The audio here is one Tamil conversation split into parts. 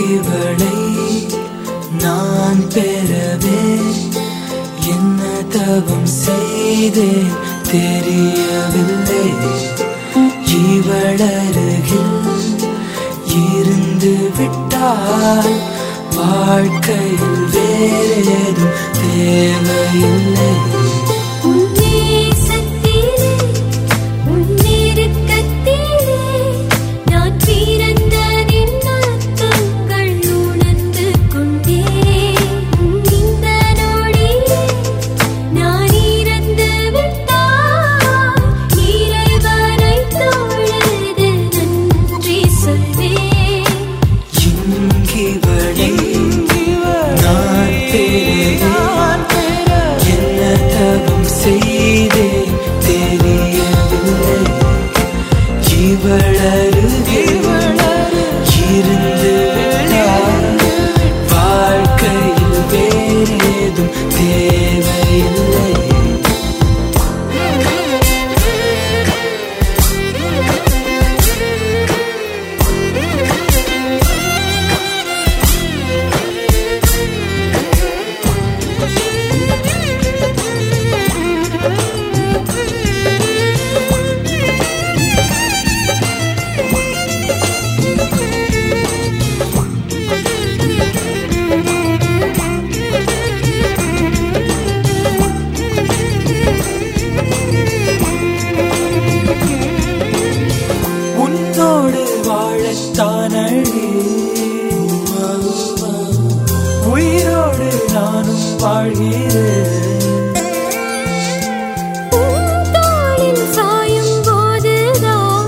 இவளை நான் பெறவே என்ன தவம் செய்தேன் தெரியவில்லை இவளருகில் இருந்து விட்டால் வாழ்க்கையில் வேறேதும் தேவையில்லை உன்னே சத்திலே உன்னிருக்கத்திலே நான் பிறந்த நின்னத்தங்கள் உணர்ந்து கொண்டேன் இந்த நொடியே நான் இறந்து விட்டால் இறைவனை தொழுது நன்றி சொல்வேன் இங்கிவளை நான் பெறவே என்ன தவம் செய்தேன் தெரியவில்லை இவளருகில் இருந்து விட்டால் வாழ்க்கையில் வேறேதும் தேவையில்லை உன்னோடு வாழத்தானடி உயிரோடு நானும் வாழ்கிறேன் தோளில் சாயும் போதுதான்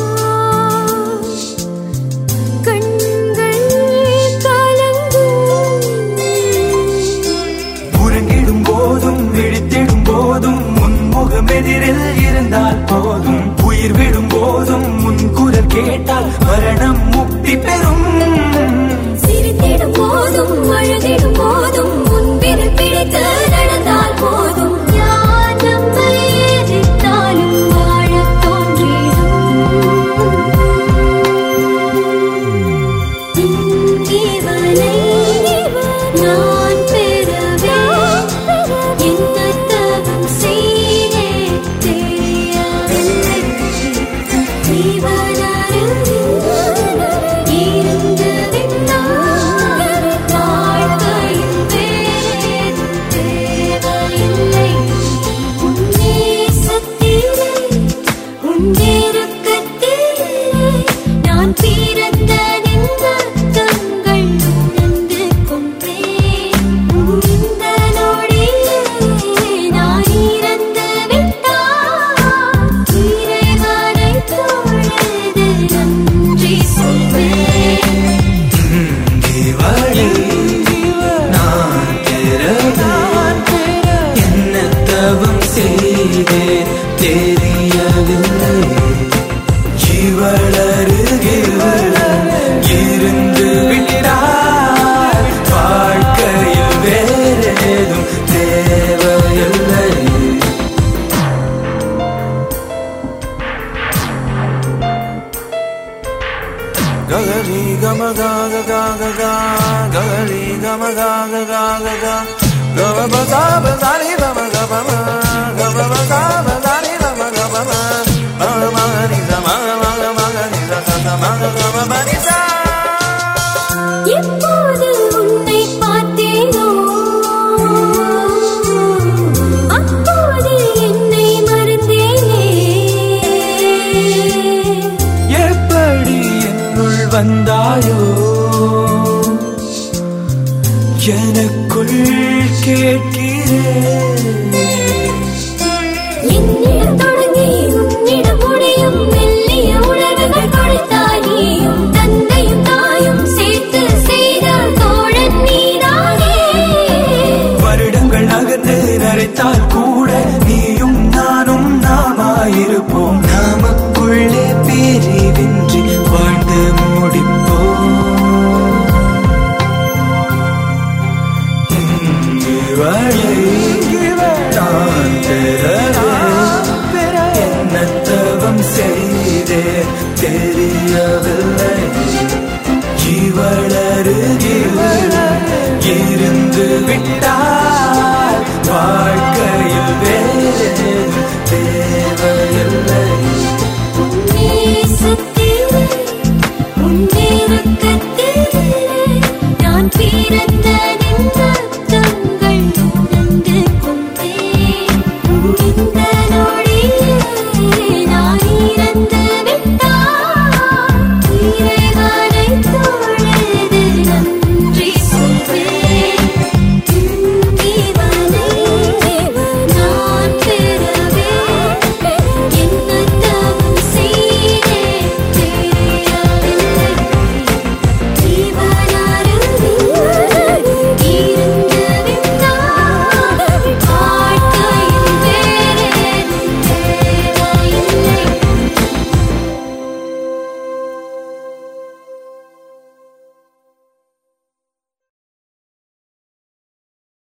கண்கள் கலங்கும் உறங்கிடும் போதும் விழித்திடும் போதும் உன் முகம் எதிரில் இருந்தால் போதும் உயிர் விடும் போதும் உன் குரல் கேட்டால் மரணம் முக்தி பெறும் சிரித்திடும் போதும் அழுதிடும் போதும் முன்பில் பிடித்து நடந்தால் போதும் யார் நம்மை எதிர்த்தாலும் வாழத் தோன்றிடும் இவனை நான் பெறவே என்ன தவம் செய்தேன் தெரியவில்லை இருந்து விட்டால் வாழ்க்கையில் வேறேதும் தேவையில்லை உன்னே சத்திலே உன்னிருக்கத்திலே நான் பிறந்த நின்றங்கள் உணர்ந்து கொண்டேன் இந்த நொடியே நான் இறந்து விட்டால் இறைவனை தொழுது நன்றி சொல்வேன் இவளை நான் பெறவே என்ன தவம் செய்தேன் தெரியவில்லை இவளருகில் இருந்து விட்டால் வாழ்க்கையில் வேறேதும் தேவையில்லை Gagari gama gaga gaga ga Gagari gama gaga gaga ga Gama ba sa ba sa ni ba ma ga ba ma Gama ba sa ba sa ni ba ma ga ba ma Ma ma ni sa ma ma ga ma ga ni sa sa sa ma ga ga ma ba ni sa எப்போது உன்னை பார்த்தேனோ அப்போது என்னை மறந்தேனே எப்படி என்னுள் வந்தாயோ எனக்குள் கேட்கிறேன் என்னிடம் தொடங்கி உன்னிடம் முடியும் மெல்லிய உணர்வுகள் கொடுத்தாய் நீயும் தந்தையும் தாயும் சேர்த்து செய்த தோழன் நீதானே வருடங்கள் நகர்ந்து நரைத்தால் கூட நீயும் நானும் நாமாயிருப்போம் நமக்குள்ளே பிரிவின்றி வாழ்ந்து முடிப்போம் இவளை நான் பெறவே என்ன தவம் செய்தே தெரியவில்லை இவளருகே கேட்டா